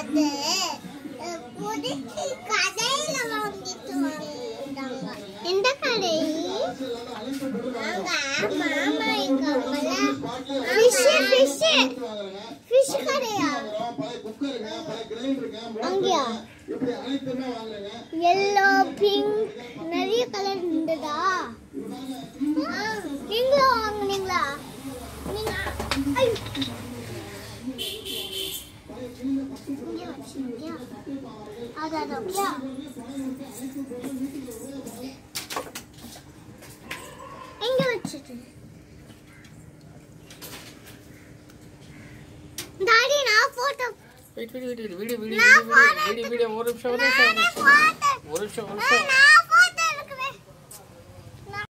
அது அஹ், புதுக்கி கடையில வாங்கிட்டு வந்தாங்க இந்த கடை நாங்க மாமா எங்க ஃபிஷ் ஃபிஷ் ஃபிஷ் கடையா அங்கயா எல்லோ பிங்க் நிறைய கலர் இருந்ததா ஆ, நீங்களும் வாங்குனீங்களா நீங்க ஐ. இங்க வச்சீங்க. அது அது அப்படியா? எங்க வச்சது டாடி நான் photo wait wait wait video video நான் வீடியோ வீடியோ வீடியோ ஒரு நிமிஷம் ஒரு நிமிஷம் ஒரு நிமிஷம் போட்டோ ஒரு நிமிஷம் ஒரு நிமிஷம் நான்